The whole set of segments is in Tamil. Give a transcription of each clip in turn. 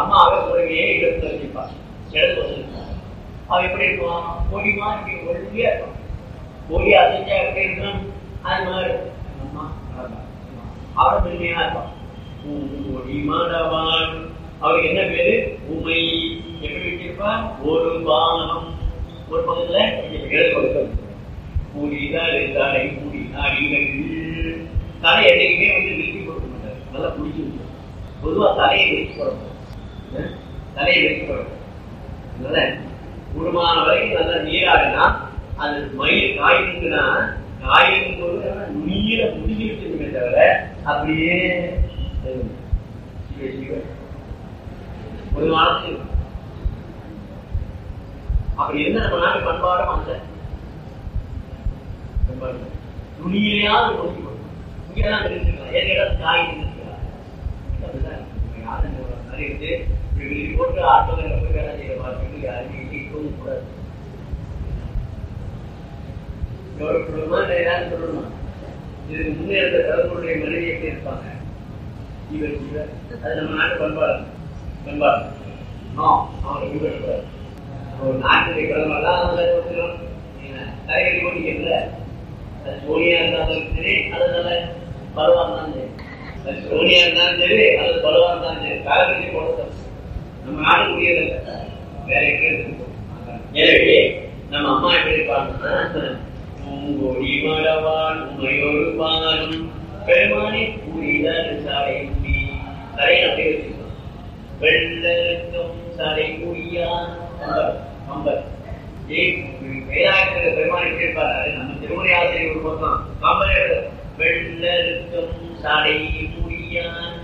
அம்மாவை உடனே எடுத்து வச்சிருப்பா எடுத்து வச்சிருப்பா அவ எப்படி இருக்கும் பொடிமா இப்படி ஒழுங்கியா இருக்கும் பொடி அசைஞ்சா எப்படி இருக்கும் அது மாதிரி இருக்கும். எங்க அம்மா அழகா. அவரை மென்மையா இருப்பான் பொடி மாடவான் அவருக்கு என்ன பேரு உமை எப்படி வச்சிருப்பான் ஒரு பானம் ஒரு பக்கத்துல கொஞ்சம் எழுத கொடுக்க கூடிதான் இருந்தாலை கூடி நாடிகள் தலை என்னைக்குமே வந்து விரிச்சு கொடுக்க மாட்டார் நல்லா பிடிச்சி விட்டு பொதுவா தலையை விரிச்சு போடணும் தலையை விரிச்சு போடணும் அதனால குடும்பமான வரைக்கும் நல்லா நீராடினா அது மயில் காயிருக்குன்னா காயிருக்கும் போது நீர முடிஞ்சு வச்சிருக்கே தவிர அப்படியே சிவ சிவ ஒரு வாரத்தில் அப்படி என்ன நம்ம நாட்டு பண்பாடும் அந்த துணியிலேயாவது ஒதுக்கி கொடுக்கணும் இங்கெல்லாம் இருந்துக்கலாம் ஏன் இடம் காய் இருந்துக்கலாம் யாரும் நிறைய இருக்கு இப்படி வெளியே போட்டு ஆட்டோவில் போய் வேலை செய்ய பார்த்துட்டு யாருமே இடிக்கவும் கூடாது எவ்வளவு சொல்லணுமா இல்லை ஏதாவது சொல்லணுமா இதுக்கு முன்னே இருந்த தலைமுறையுடைய மனைவி எப்படி இருப்பாங்க இவர் இவர் அது நம்ம நாட்டு பண்பாடு பண்பாடு ஆ அவரை இவர் ஒரு நாட்டுடைய கிழமெல்லாம் தலைவலி ஓடிக்கல அது சோனியா இருந்தாலும் சரி அது நல்ல பருவா இருந்தாலும் சரி அது சோனியா இருந்தாலும் சரி அது பருவா இருந்தாலும் சரி தலைவலி போடுறது நம்ம நாடு முடியல வேற எங்கே இருக்கு எனவே நம்ம அம்மா எப்படி இருப்பாங்கன்னா பூங்கொடி மடவான் உமையொரு பானம் பெருமானி கூடிதான் சாலை முடி தரையை அப்படியே வச்சுக்கணும் வெள்ளருக்கும் தலை கூடியான் கம்பர் வேதாயத்தில் பெருமாள் எப்படி இருப்பாரு நம்ம திருமுறை ஆசிரியர் ஒரு பக்கம் கம்பர் வெள்ளருக்கும் தலை முடியான்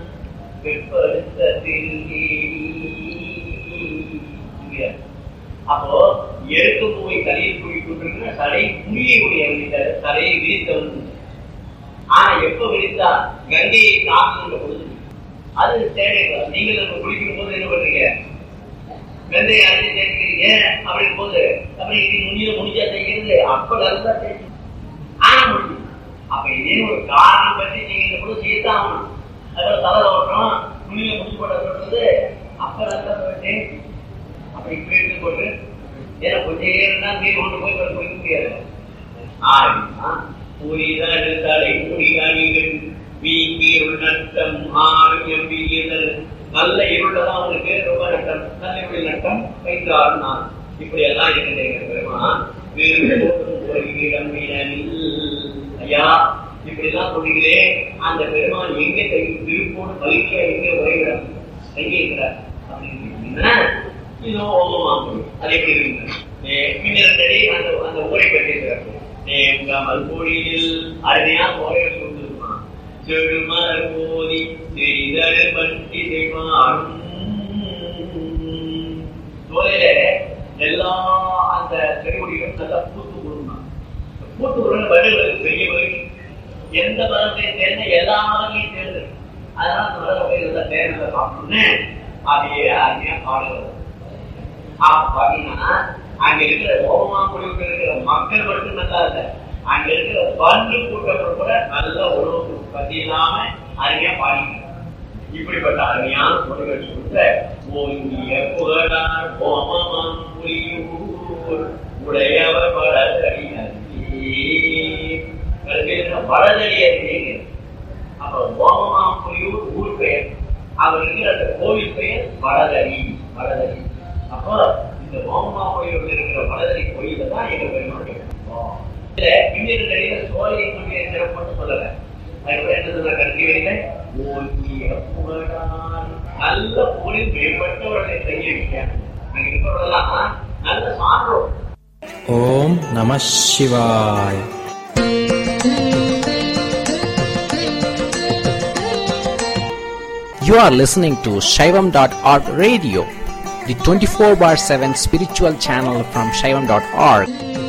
வெப்பழுத்த அப்போ எருக்கு போய் தலையில் குழி கொண்டிருக்கிற தலை முடியக்கூடிய தலையை விரித்தவன் ஆனா எப்ப விரித்தா கங்கையை காக்குகின்ற பொழுது அது தேவையில்லை நீங்கள் நம்ம குளிக்கும் போது என்ன பண்றீங்க வெந்தயம் அரைச்சி தேய்க்கிறீங்க அப்படின் போது அப்படி இது முடிய முடிஞ்சா தேய்க்கிறது அப்ப நல்லா தேய்க்கும் ஆனா முடியும் அப்ப இதே ஒரு காரணம் பற்றி செய்கிற போது செய்யத்தான் ஆகணும் அப்புறம் தலை ஓட்டுறோம் துணியை முடிச்சு போட சொல்றது அப்ப நல்லா தேய்க்கும் அப்படி இப்படி இருந்து போட்டு ஏன்னா கொஞ்சம் ஏறினா நீர் கொண்டு போய் போய் முடியாது ஆனா புரிதல் தலை முடிகள் வீங்கி நட்டம் ஆறும் எம்பியதல் நல்ல இருளதான் அவனுக்கு ரொம்ப நட்டம் நல்ல இருள் நட்டம் வைத்து ஆடினான் இப்படி எல்லாம் இருக்கிறேங்க பெருமான் இடம் ஐயா இப்படி எல்லாம் சொல்லுகிறேன் அந்த பெருமான் எங்க கை திருப்போடு மகிழ்ச்சியா எங்க உரைகிறார் எங்க இருக்கிறார் அப்படின்னு இதோ ஓமமாகும் அது எப்படி இருக்கு மின்னடி அந்த அந்த ஊரை பெற்றிருக்கிறார் நேங்காமல் கோடியில் அருமையா ஓரைய சொல்லிருக்கான் செழுமலர் போதி செய்தல் பற்றி செய்வாரும் சோலையில எல்லா அந்த செடிகொடிகளும் நல்லா பூத்து கொடுக்கணும் பூத்து கொடுக்கணும் வடுகளுக்கு பெரிய மகிழ்ச்சி எந்த மரத்தையும் சேர்ந்த எல்லா மரங்களையும் சேர்ந்து அதனால அந்த மரம் போய் நல்லா தேர்தலை சாப்பிடணும்னு அதையே அருமையா பாடுகிறது பாத்தீங்கன்னா அங்க இருக்கிற ஓமமா குழுவில் இருக்கிற மக்கள் மட்டும் நல்லா இல்ல அங்க இருக்கிற பந்து கூட்டங்கள் கூட நல்ல உணவு பத்தி இல்லாம அருமையா பாடிக்கிறாங்க இப்படிப்பட்ட அருமையான மொழிகள் சொல்ற ஓங்கிய புகழார் ஓமமாம் புலியூர் உடையவர் வடதடி வடதடி அறிஞர் அப்ப ஓமமாம் புலியூர் ஊர் பெயர் அவர் இருக்கிற அந்த கோவில் பெயர் வடதடி வடதடி அப்போ இந்த ஓமமா கோயில் இருக்கிற வடதடி கோயில தான் எங்க பெருமாள் இதுல இன்னொரு நடிகை சோழையை கொண்டு சிறப்பு மட்டும் சொல்லல அதுக்கப்புறம் என்ன சொல்ற கல்வி வரையில ஓங்கிய புகழான் நல்ல புகழில் மேம்பட்டவர்களை செய்ய வைக்க அங்க இருக்கிறவர்களெல்லாம் நல்ல சான்றோர் ஓம் நம சிவாய் You are listening to Shaivam.org radio, the 24 bar 7 spiritual channel from Shaivam.org.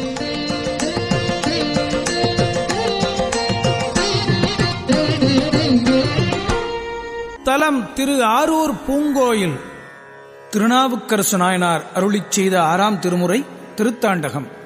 தலம் திரு ஆரூர் பூங்கோயில் திருநாவுக்கரசு நாயனார் அருளிச் செய்த ஆறாம் திருமுறை திருத்தாண்டகம்